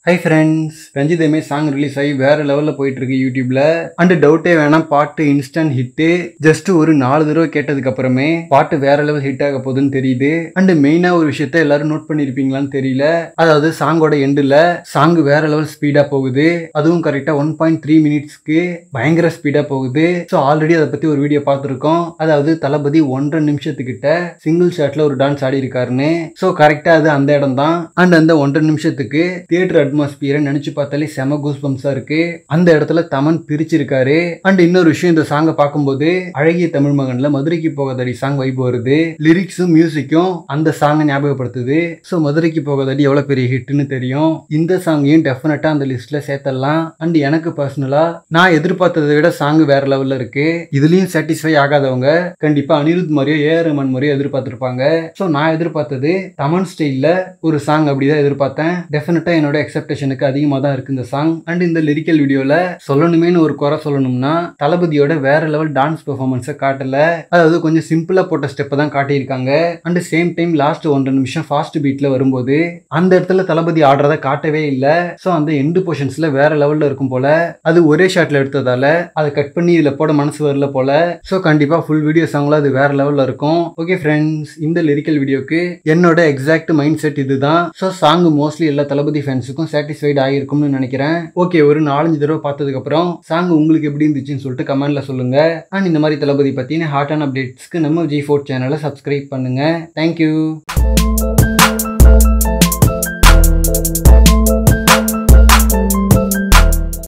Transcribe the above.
high friends Ranjithame song release ஆகி வேற லெவலில் போயிட்டு இருக்கு யூடியூப்ல அண்ட் டவுட்டே வேணாம் பாட்டு இன்ஸ்டன்ட் ஹிட்டு ஜஸ்ட் ஒரு நாலு தடவை கேட்டதுக்கு அப்புறமே பாட்டு வேற லெவல் ஹிட் ஆக போகுதுன்னு தெரியுது அண்ட் மெயினா ஒரு விஷயத்த எல்லாரும் நோட் பண்ணிருப்பீங்களான்னு தெரியல அதாவது சாங்கோட எண்டில் சாங் வேற லெவல் ஸ்பீடா போகுது அதுவும் கரெக்டா ஒன் பாயிண்ட் த்ரீ மினிட்ஸ்க்கு பயங்கர ஸ்பீடா போகுது ஸோ ஆல்ரெடி அதை பத்தி ஒரு வீடியோ பார்த்துருக்கோம் அதாவது தளபதி ஒன்றரை நிமிஷத்துக்கிட்ட சிங்கிள் ஷாட்ல ஒரு டான்ஸ் ஆடி இருக்காருன்னு ஸோ கரெக்டா அது அந்த இடம் தான் அண்ட் அந்த ஒன்றரை நிமிஷத்துக்கு தியேட்டர் அட்மாஸ்பியரை நினைச்சு பார்த்தாலே செம கூஸ் பம்ஸா இருக்கு அந்த இடத்துல தமன் பிரிச்சிருக்காரு அண்ட் இன்னொரு விஷயம் இந்த சாங்கை பார்க்கும்போது அழகிய தமிழ் மகன்ல மதுரைக்கு போகாதடி சாங் வைப் வருது லிரிக்ஸும் மியூசிக்கும் அந்த சாங்கை ஞாபகப்படுத்துது ஸோ மதுரைக்கு போகாதடி எவ்வளவு பெரிய ஹிட்னு தெரியும் இந்த சாங்கையும் டெஃபினட்டா அந்த லிஸ்ட்ல சேர்த்தலாம் அண்ட் எனக்கு பர்சனலா நான் எதிர்பார்த்ததை விட சாங் வேற லெவல்ல இருக்கு இதுலயும் சாட்டிஸ்ஃபை ஆகாதவங்க கண்டிப்பா அனிருத் மாதிரியோ ஏஆர் ரமன் மாதிரியோ எதிர்பார்த்திருப்பாங்க ஸோ நான் எதிர்பார்த்தது தமன் ஸ்டைல்ல ஒரு சாங் அப்படிதான் எதிர்பார்த்தேன் டெஃபினட்டா என்னோட எக்ஸப்டேஷனுக்கு அதிகமாக தான் இருக்கு இந்த சாங் அண்ட் இந்த லிரிக்கல் வீடியோல சொல்லணுமேனு ஒரு குறை சொல்லணும்னா தளபதியோட வேற லெவல் டான்ஸ் பெர்ஃபார்மன்ஸை காட்டல அதாவது கொஞ்சம் சிம்பிளா போட்ட ஸ்டெப்பை தான் காட்டியிருக்காங்க அண்ட் சேம் டைம் லாஸ்ட் ஒன்றரை நிமிஷம் ஃபாஸ்ட் பீட்ல வரும்போது அந்த இடத்துல தளபதி ஆடுறத காட்டவே இல்லை ஸோ அந்த எண்டு போர்ஷன்ஸ்ல வேற லெவல்ல இருக்கும் போல அது ஒரே ஷாட்ல எடுத்ததால அதை கட் பண்ணி இதுல போட மனசு வரல போல ஸோ கண்டிப்பா ஃபுல் வீடியோ சாங்ல அது வேற லெவல்ல இருக்கும் ஓகே ஃப்ரெண்ட்ஸ் இந்த லிரிக்கல் வீடியோக்கு என்னோட எக்ஸாக்ட் மைண்ட் செட் இதுதான் ஸோ சாங் மோஸ்ட்லி எல்லா தளபதி ஃபேன்ஸுக்கும் சாட்டிஸ்ஃபைட் ஆகிருக்கும்னு நினைக்கிறேன் ஓகே ஒரு நாலஞ்சு தடவை பார்த்ததுக்கு அப்புறம் சாங் உங்களுக்கு எப்படி இருந்துச்சுன்னு சொல்லிட்டு கமெண்ட்ல சொல்லுங்க அண்ட் இந்த மாதிரி தளபதி பத்தின ஹாட் அண்ட் அப்டேட்ஸ்க்கு நம்ம ஜி ஃபோர்ட் சேனலை சப்ஸ்கிரைப் பண்ணுங்க தேங்க்யூ